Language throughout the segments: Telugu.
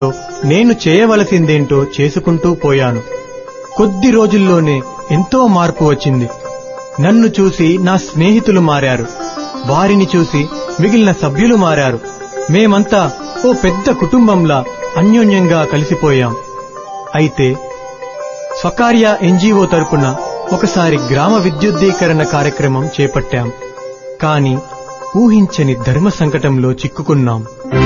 నేను చేయవలసిందేంటో చేసుకుంటూ పోయాను కొద్ది రోజుల్లోనే ఎంతో మార్పు వచ్చింది నన్ను చూసి నా స్నేహితులు మారారు వారిని చూసి మిగిలిన సభ్యులు మారారు మేమంతా ఓ పెద్ద కుటుంబంలా అన్యోన్యంగా కలిసిపోయాం అయితే స్వకార్య ఎన్జిఓ తరపున ఒకసారి గ్రామ విద్యుద్దీకరణ కార్యక్రమం చేపట్టాం కాని ఊహించని ధర్మ సంకటంలో చిక్కుకున్నాం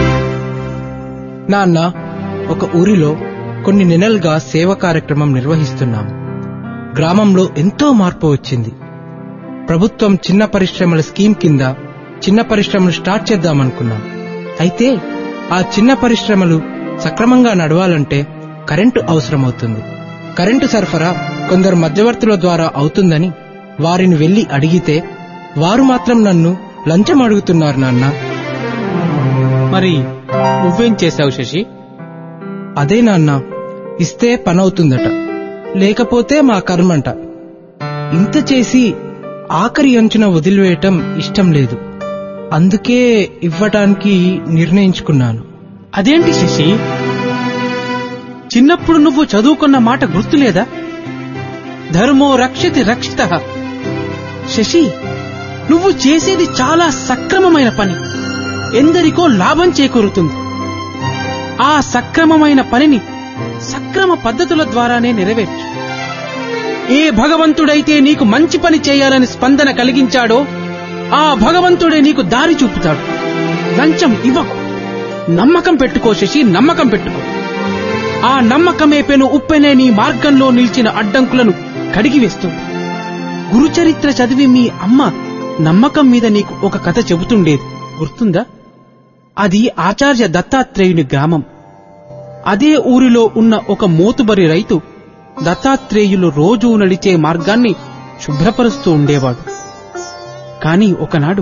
నాన్న ఒక ఊరిలో కొన్ని నెలలుగా సేవ కార్యక్రమం నిర్వహిస్తున్నాం గ్రామంలో ఎంతో మార్పు వచ్చింది ప్రభుత్వం చిన్న పరిశ్రమల స్కీమ్ కింద చిన్న పరిశ్రమలు స్టార్ట్ చేద్దామనుకున్నాం అయితే ఆ చిన్న పరిశ్రమలు సక్రమంగా నడవాలంటే కరెంటు అవసరమవుతుంది కరెంటు సరఫరా కొందరు మధ్యవర్తుల ద్వారా అవుతుందని వారిని వెళ్లి అడిగితే వారు మాత్రం నన్ను లంచం అడుగుతున్నారు నాన్నా మరి నువ్వేం చేశావు శశి అదే నాన్న ఇస్తే పనవుతుందట లేకపోతే మా కర్మంట ఇంత చేసి ఆఖరి అంచున వదిలివేయటం ఇష్టం లేదు అందుకే ఇవ్వటానికి నిర్ణయించుకున్నాను అదేంటి శశి చిన్నప్పుడు నువ్వు చదువుకున్న మాట గుర్తులేదా ధర్మో రక్షతి రక్షిత శశి నువ్వు చేసేది చాలా సక్రమమైన పని ఎందరికో లాభం చేకూరుతుంది ఆ సక్రమమైన పనిని సక్రమ పద్ధతుల ద్వారానే నెరవేర్చు ఏ భగవంతుడైతే నీకు మంచి పని చేయాలని స్పందన కలిగించాడో ఆ భగవంతుడే నీకు దారి చూపుతాడు లంచం ఇవ్వకు నమ్మకం పెట్టుకో శశి నమ్మకం పెట్టుకో ఆ నమ్మకమే పెను ఉప్పెనే నీ మార్గంలో నిలిచిన అడ్డంకులను కడిగివేస్తుంది గురుచరిత్ర చదివి మీ అమ్మ నమ్మకం మీద నీకు ఒక కథ చెబుతుండేది గుర్తుందా అది ఆచార్య దత్తాత్రేయుని గ్రామం అదే ఊరిలో ఉన్న ఒక మోతుబరి రైతు దత్తాత్రేయులు రోజూ నడిచే మార్గాన్ని శుభ్రపరుస్తూ ఉండేవాడు కాని ఒకనాడు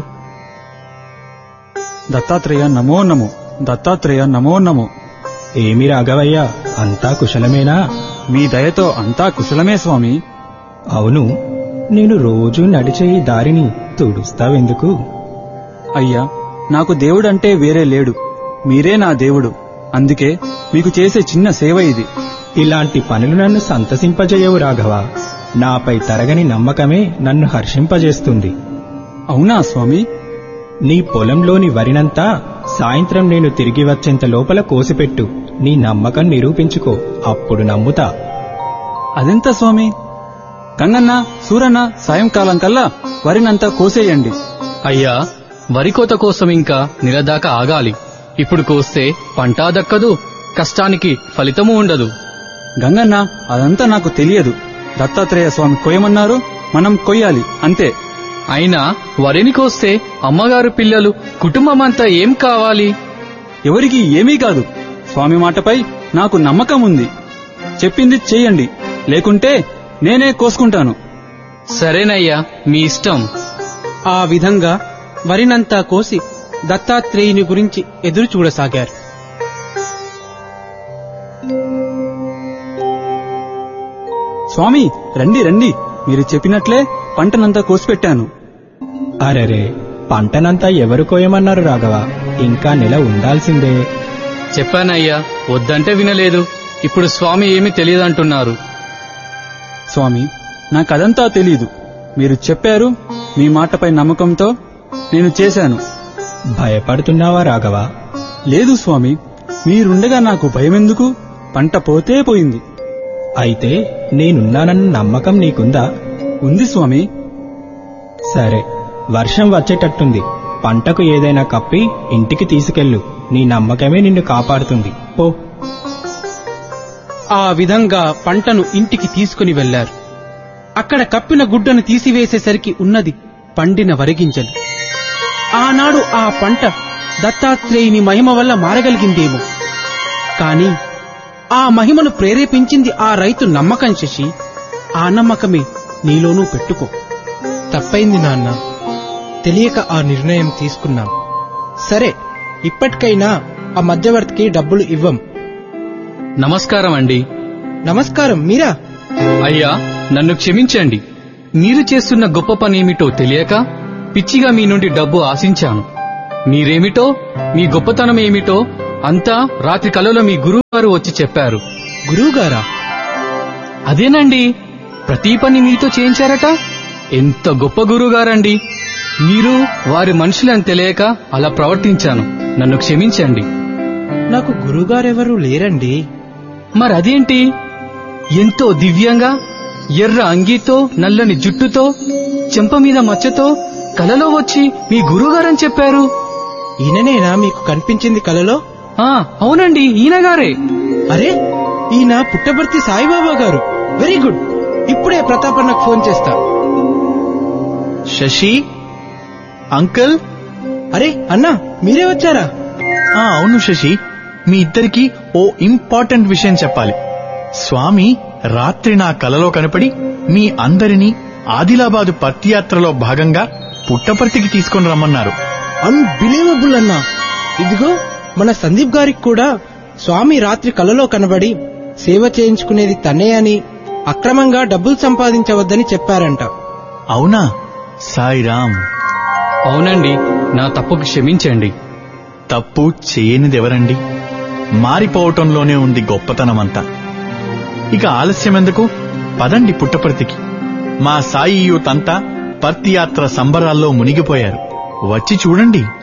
దత్తాత్రేయ నమో నమో దత్తాత్రేయ నమో నమో ఏమి రాఘవయ్య అంతా కుశలమేనా మీ దయతో అంతా కుశలమే స్వామి అవును నేను రోజూ నడిచే ఈ దారిని తుడుస్తావెందుకు అయ్యా నాకు దేవుడంటే వేరే లేడు మీరే నా దేవుడు అందుకే మీకు చేసే చిన్న సేవ ఇది ఇలాంటి పనులు నన్ను సంతసింపజేయవు రాఘవ నాపై తరగని నమ్మకమే నన్ను హర్షింపజేస్తుంది అవునా స్వామి నీ పొలంలోని వరినంతా సాయంత్రం నేను తిరిగి వచ్చేంత లోపల కోసిపెట్టు నీ నమ్మకం నిరూపించుకో అప్పుడు నమ్ముతా అదెంత స్వామి గంగన్న సూరన్న సాయంకాలం కల్లా వరినంతా కోసేయండి అయ్యా వరి కోత కోసం ఇంకా నిలదాకా ఆగాలి ఇప్పుడు కోస్తే పంట దక్కదు కష్టానికి ఫలితము ఉండదు గంగన్న అదంతా నాకు తెలియదు దత్తాత్రేయ స్వామి కొయ్యమన్నారు మనం కొయ్యాలి అంతే అయినా వరిని కోస్తే అమ్మగారు పిల్లలు కుటుంబమంతా ఏం కావాలి ఎవరికి ఏమీ కాదు స్వామి మాటపై నాకు నమ్మకం ఉంది చెప్పింది చెయ్యండి లేకుంటే నేనే కోసుకుంటాను సరేనయ్యా మీ ఇష్టం ఆ విధంగా వరినంతా కోసి దత్తాత్రేయుని గురించి ఎదురు చూడసాగారు స్వామి రండి రండి మీరు చెప్పినట్లే పంటనంతా కోసిపెట్టాను అరెరే పంటనంతా ఎవరు కోయమన్నారు రాఘవ ఇంకా నెల ఉండాల్సిందే చెప్పానయ్యా వద్దంటే వినలేదు ఇప్పుడు స్వామి ఏమీ తెలియదంటున్నారు స్వామి నాకదంతా తెలీదు మీరు చెప్పారు మీ మాటపై నమ్మకంతో నేను చేశాను భయపడుతున్నావా రాఘవ లేదు స్వామి మీరుండగా నాకు భయమెందుకు పంట పోతే పోయింది అయితే నేనున్నానన్న నమ్మకం నీకుందా ఉంది స్వామి సరే వర్షం వచ్చేటట్టుంది పంటకు ఏదైనా కప్పి ఇంటికి తీసుకెళ్ళు నీ నమ్మకమే నిన్ను కాపాడుతుంది పో ఆ విధంగా పంటను ఇంటికి తీసుకుని వెళ్లారు అక్కడ కప్పిన గుడ్డను తీసివేసేసరికి ఉన్నది పండిన వరిగింజలు ఆనాడు ఆ పంట దత్తాత్రేయుని మహిమ వల్ల మారగలిగిందేమో కాని ఆ మహిమను ప్రేరేపించింది ఆ రైతు నమ్మకం శశి ఆ నమ్మకమే నీలోనూ పెట్టుకో తప్పైంది నాన్న తెలియక ఆ నిర్ణయం తీసుకున్నాం సరే ఇప్పటికైనా ఆ మధ్యవర్తికి డబ్బులు ఇవ్వం నమస్కారం అండి నమస్కారం మీరా అయ్యా నన్ను క్షమించండి మీరు చేస్తున్న గొప్ప పనేమిటో తెలియక పిచ్చిగా మీ నుండి డబ్బు ఆశించాను మీరేమిటో మీ గొప్పతనం ఏమిటో అంతా రాత్రి కలలో మీ గురువు గురువుగారు వచ్చి చెప్పారు గురువుగారా అదేనండి ప్రతి పని మీతో చేయించారట ఎంత గొప్ప గురువుగారండి మీరు వారి మనుషులని తెలియక అలా ప్రవర్తించాను నన్ను క్షమించండి నాకు గురువుగారెవరూ లేరండి మరదేంటి ఎంతో దివ్యంగా ఎర్ర అంగీతో నల్లని జుట్టుతో చెంప మీద మచ్చతో కలలో వచ్చి మీ గురువుగారని చెప్పారు ఈయననేనా మీకు కనిపించింది కలలో ఆ అవునండి ఈయనగారే అరే ఈయన పుట్టబర్తి సాయిబాబా గారు వెరీ గుడ్ ఇప్పుడే ప్రతాపన్నకు ఫోన్ చేస్తా శశి అంకుల్ అరే అన్నా మీరే వచ్చారా ఆ అవును శశి మీ ఇద్దరికి ఓ ఇంపార్టెంట్ విషయం చెప్పాలి స్వామి రాత్రి నా కలలో కనపడి మీ అందరినీ ఆదిలాబాదు పత్తియాత్రలో భాగంగా పుట్టపర్తికి తీసుకొని రమ్మన్నారు అన్బిలీవబుల్ అన్నా ఇదిగో మన సందీప్ గారికి కూడా స్వామి రాత్రి కలలో కనబడి సేవ చేయించుకునేది తనే అని అక్రమంగా డబ్బులు సంపాదించవద్దని చెప్పారంట అవునా సాయిరామ్ అవునండి నా తప్పుకు క్షమించండి తప్పు చేయనిదెవరండి మారిపోవటంలోనే ఉంది గొప్పతనమంతా ఇక ఆలస్యమెందుకు పదండి పుట్టపర్తికి మా సాయి యూత్ అంతా పర్తియాత్ర సంబరాల్లో మునిగిపోయారు వచ్చి చూడండి